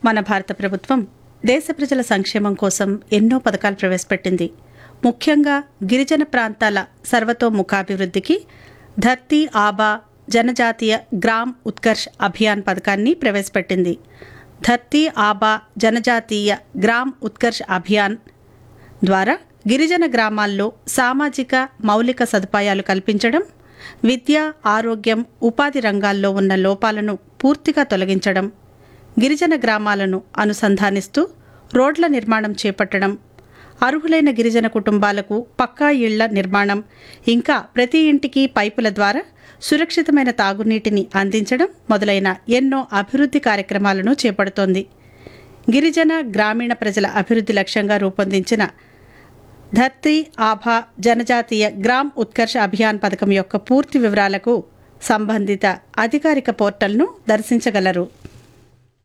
మన భారత ప్రభుత్వం దేశ ప్రజల సంక్షేమం కోసం ఎన్నో పథకాలు ప్రవేశపెట్టింది ముఖ్యంగా గిరిజన ప్రాంతాల సర్వతోముఖాభివృద్ధికి ధర్తీ ఆబా జనజాతీయ గ్రామ్ ఉత్కర్ష్ అభియాన్ పథకాన్ని ప్రవేశపెట్టింది ధర్తీ ఆబా జనజాతీయ గ్రామ్ ఉత్కర్ష్ అభియాన్ ద్వారా గిరిజన గ్రామాల్లో సామాజిక మౌలిక సదుపాయాలు కల్పించడం విద్య ఆరోగ్యం ఉపాధి రంగాల్లో ఉన్న లోపాలను పూర్తిగా తొలగించడం గిరిజన గ్రామాలను అనుసంధానిస్తూ రోడ్ల నిర్మాణం చేపట్టడం అర్హులైన గిరిజన కుటుంబాలకు పక్కా ఇళ్ల నిర్మాణం ఇంకా ప్రతి ఇంటికి పైపుల ద్వారా సురక్షితమైన తాగునీటిని అందించడం మొదలైన ఎన్నో అభివృద్ధి కార్యక్రమాలను చేపడుతోంది గిరిజన గ్రామీణ ప్రజల అభివృద్ధి లక్ష్యంగా రూపొందించిన ధర్తీ ఆభా జనజాతీయ గ్రామ్ ఉత్కర్ష అభియాన్ పథకం యొక్క పూర్తి వివరాలకు సంబంధిత అధికారిక పోర్టల్ను దర్శించగలరు